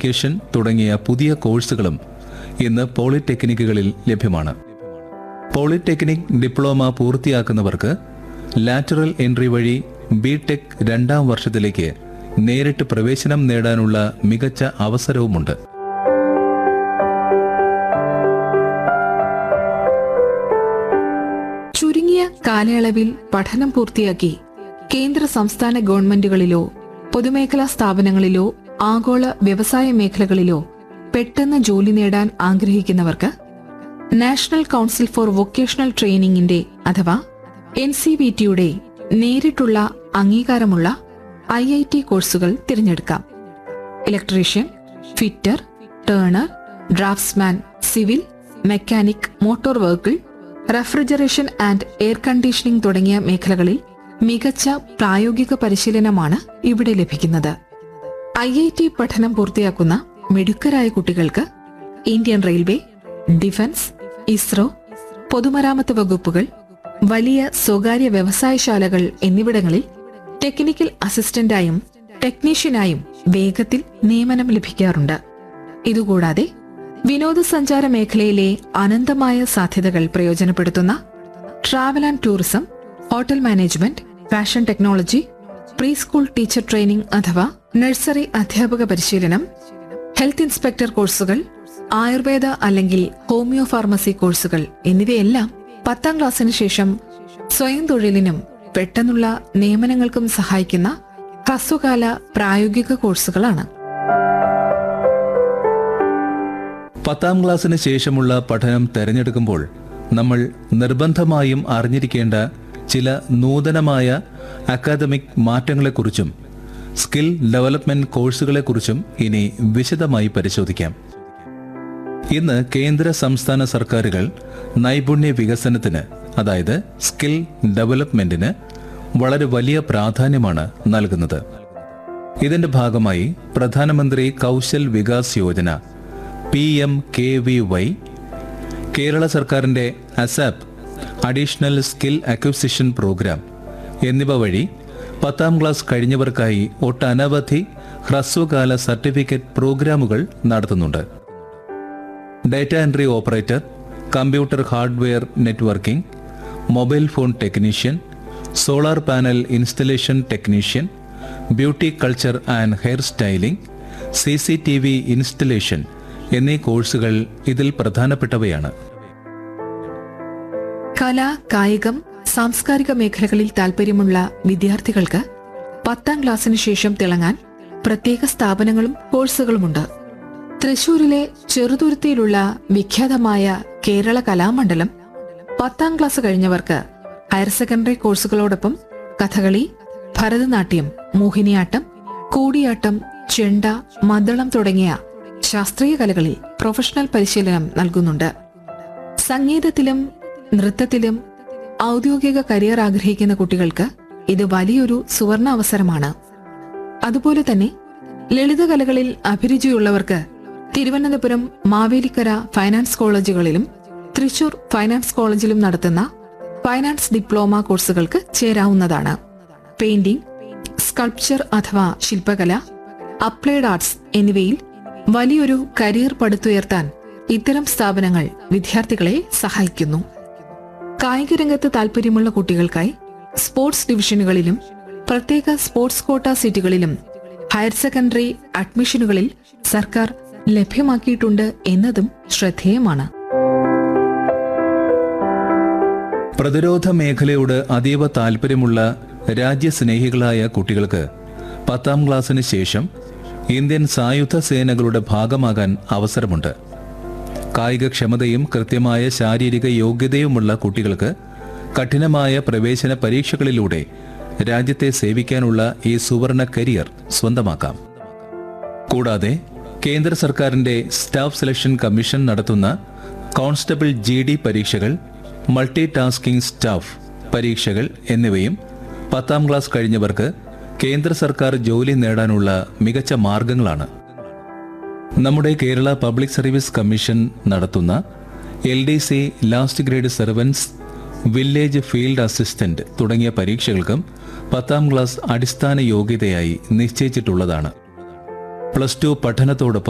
communication തുടങ്ങിയ പുതിയ കോഴ്സുകളും ഇന്ന് പോളിടെക്നിക്കുകളിൽ ലഭ്യമാണ് പോളിടെക്നിക് ഡിപ്ലോമ പൂർത്തിയാക്കുന്നവർക്ക് ലാറ്ററൽ എൻട്രി വഴി ബി ടെക് രണ്ടാം വർഷത്തിലേക്ക് നേരിട്ട് പ്രവേശനം നേടാനുള്ള മികച്ച അവസരവുമുണ്ട് ചുരുങ്ങിയ കാലയളവിൽ പഠനം പൂർത്തിയാക്കി കേന്ദ്ര സംസ്ഥാന ഗവൺമെന്റുകളിലോ പൊതുമേഖലാ സ്ഥാപനങ്ങളിലോ ആഗോള വ്യവസായ മേഖലകളിലോ പെട്ടെന്ന് ജോലി നേടാൻ ആഗ്രഹിക്കുന്നവർക്ക് നാഷണൽ കൗൺസിൽ ഫോർ വൊക്കേഷണൽ ട്രെയിനിങ്ങിന്റെ അഥവാ എൻ സി വി ടിയുടെ നേരിട്ടുള്ള അംഗീകാരമുള്ള ഐ ഐ ടി കോഴ്സുകൾ തിരഞ്ഞെടുക്കാം electrician fitter turner draughtsman civil mechanic motor vehicle refrigeration and air conditioning തുടങ്ങിയ മേഖലകളിൽ മികച്ച പ്രായോഗിക പരിശീലനമാണ് ഇവിടെ ലഭിക്കുന്നത് ഐ ഐ ടി പഠനം പൂർത്തിയാക്കുന്ന മിടുക്കരായ കുട്ടികൾക്ക് ഇന്ത്യൻ റെയിൽവേ ഡിഫൻസ് ഇസ്രോ പൊതുമരാമത്ത് വകുപ്പുകൾ വലിയ സ്വകാര്യ വ്യവസായശാലകൾ എന്നിവിടങ്ങളിൽ ടെക്നിക്കൽ അസിസ്റ്റന്റായും ടെക്നീഷ്യനായും വേഗത്തിൽ നിയമനം ലഭിക്കാറുണ്ട് ഇതുകൂടാതെ വിനോദസഞ്ചാര മേഖലയിലെ അനന്തമായ സാധ്യതകൾ പ്രയോജനപ്പെടുത്തുന്ന travel and tourism hotel management fashion technology preschool teacher training അഥവാ നഴ്സറി അധ്യാപക പരിശീലനം ഹെൽത്ത് ഇൻസ്പെക്ടർ കോഴ്സുകൾ ആയുർവേദ അല്ലെങ്കിൽ ഹോമിയോ ഫാർമസി കോഴ്സുകൾ എന്നിവയെല്ലാം പത്താം ക്ലാസ്സിന് ശേഷം സ്വയം തൊഴിലിനും പെട്ടെന്നുള്ള നിയമനങ്ങൾക്കും സഹായിക്കുന്ന ഹ്രസ്വകാല പ്രായോഗിക കോഴ്സുകളാണ് പത്താം ക്ലാസ്സിന് ശേഷമുള്ള പഠനം തിരഞ്ഞെടുക്കുമ്പോൾ നമ്മൾ നിർബന്ധമായും അറിഞ്ഞിരിക്കേണ്ട ചില നൂതനമായ അക്കാദമിക് മാറ്റങ്ങളെക്കുറിച്ചും സ്കിൽ ഡെവലപ്മെന്റ് കോഴ്സുകളെക്കുറിച്ചും ഇനി വിശദമായി പരിശോധിക്കാം ഇന്ന് കേന്ദ്ര സംസ്ഥാന സർക്കാരുകൾ നൈപുണ്യ വികസനത്തിന് അതായത് സ്കിൽ ഡെവലപ്മെന്റിന് വളരെ വലിയ പ്രാധാന്യമാണ് നൽകുന്നത് ഇതിന്റെ ഭാഗമായി പ്രധാനമന്ത്രി Kaushal Vikas Yojana P M K V Y Kerala സർക്കാരിന്റെ ASAP additional skill acquisition programme എന്നിവ വഴി പത്താം ക്ലാസ് കഴിഞ്ഞവർക്കായി ഒട്ടനവധി ഹ്രസ്വകാല സർട്ടിഫിക്കറ്റ് പ്രോഗ്രാമുകൾ നടത്തുന്നുണ്ട് data entry operator computer hardware networking mobile phone technician solar panel installation technician beauty culture and hair styling C C T V installation എന്നീ കോഴ്സുകൾ ഇതിൽ പ്രധാനപ്പെട്ടവയാണ് കല കായികം സാംസ്കാരിക മേഖലകളിൽ താൽപ്പര്യമുള്ള വിദ്യാർത്ഥികൾക്ക് പത്താം ക്ലാസ്സിന് ശേഷം തിളങ്ങാൻ പ്രത്യേക സ്ഥാപനങ്ങളും കോഴ്സുകളുമുണ്ട് തൃശൂരിലെ ചെറുതുരുത്തിയിലുള്ള വിഖ്യാതമായ കേരള കലാമണ്ഡലം പത്താം ക്ലാസ് കഴിഞ്ഞവർക്ക് ഹയർ സെക്കൻഡറി കോഴ്സുകളോടൊപ്പം കഥകളി ഭരതനാട്യം മോഹിനിയാട്ടം കൂടിയാട്ടം ചെണ്ട മദ്ദളം തുടങ്ങിയ ശാസ്ത്രീയ കലകളിൽ പ്രൊഫഷണൽ പരിശീലനം നൽകുന്നുണ്ട് സംഗീതത്തിലും നൃത്തത്തിലും ഔദ്യോഗിക കരിയർ ആഗ്രഹിക്കുന്ന കുട്ടികൾക്ക് ഇത് വലിയൊരു സുവർണ അവസരമാണ് അതുപോലെ തന്നെ ലളിതകലകളിൽ അഭിരുചിയുള്ളവർക്ക് തിരുവനന്തപുരം മാവേലിക്കര ഫൈനാൻസ് കോളേജുകളിലും തൃശൂർ ഫൈനാൻസ് കോളേജിലും നടത്തുന്ന ഫൈനാൻസ് ഡിപ്ലോമ കോഴ്സുകൾക്ക് ചേരാവുന്നതാണ് പെയിന്റിംഗ് സ്കൾപ്ചർ അഥവാ ശില്പകല അപ്ലൈഡ് ആർട്സ് എന്നിവയിൽ വലിയൊരു കരിയർ പടുത്തുയർത്താൻ ഇത്തരം സ്ഥാപനങ്ങൾ വിദ്യാർത്ഥികളെ സഹായിക്കുന്നു കായിക രംഗത്ത് താൽപ്പര്യമുള്ള കുട്ടികൾക്കായി സ്പോർട്സ് ഡിവിഷനുകളിലും പ്രത്യേക സ്പോർട്സ് കോട്ട സീറ്റുകളിലും ഹയർ സെക്കൻഡറി അഡ്മിഷനുകളിൽ സർക്കാർ ലഭ്യമാക്കിയിട്ടുണ്ട് എന്നതും ശ്രദ്ധേയമാണ് പ്രതിരോധ മേഖലയോട് അതീവ താൽപ്പര്യമുള്ള രാജ്യസ്നേഹികളായ കുട്ടികൾക്ക് പത്താം ക്ലാസ്സിന് ശേഷം ഇന്ത്യൻ സായുധ സേനകളുടെ ഭാഗമാകാൻ അവസരമുണ്ട് കായികക്ഷമതയും കൃത്യമായ ശാരീരിക യോഗ്യതയുമുള്ള കുട്ടികൾക്ക് കഠിനമായ പ്രവേശന പരീക്ഷകളിലൂടെ രാജ്യത്തെ സേവിക്കാനുള്ള ഈ സുവർണ കരിയർ സ്വന്തമാക്കാം കൂടാതെ കേന്ദ്ര സർക്കാരിന്റെ സ്റ്റാഫ് സെലക്ഷൻ കമ്മീഷൻ നടത്തുന്ന കോൺസ്റ്റബിൾ ജി ഡി പരീക്ഷകൾ മൾട്ടി ടാസ്കിംഗ് സ്റ്റാഫ് പരീക്ഷകൾ എന്നിവയും പത്താം ക്ലാസ് കഴിഞ്ഞവർക്ക് കേന്ദ്ര സർക്കാർ ജോലി നേടാനുള്ള മികച്ച മാർഗങ്ങളാണ് നമ്മുടെ കേരള പബ്ലിക് സർവീസ് കമ്മീഷൻ നടത്തുന്ന L D C last grade servants village field assistant തുടങ്ങിയ പരീക്ഷകൾക്കും പത്താം ക്ലാസ് അടിസ്ഥാന യോഗ്യതയായി നിശ്ചയിച്ചിട്ടുള്ളതാണ് പ്ലസ് ടു പഠനത്തോടൊപ്പം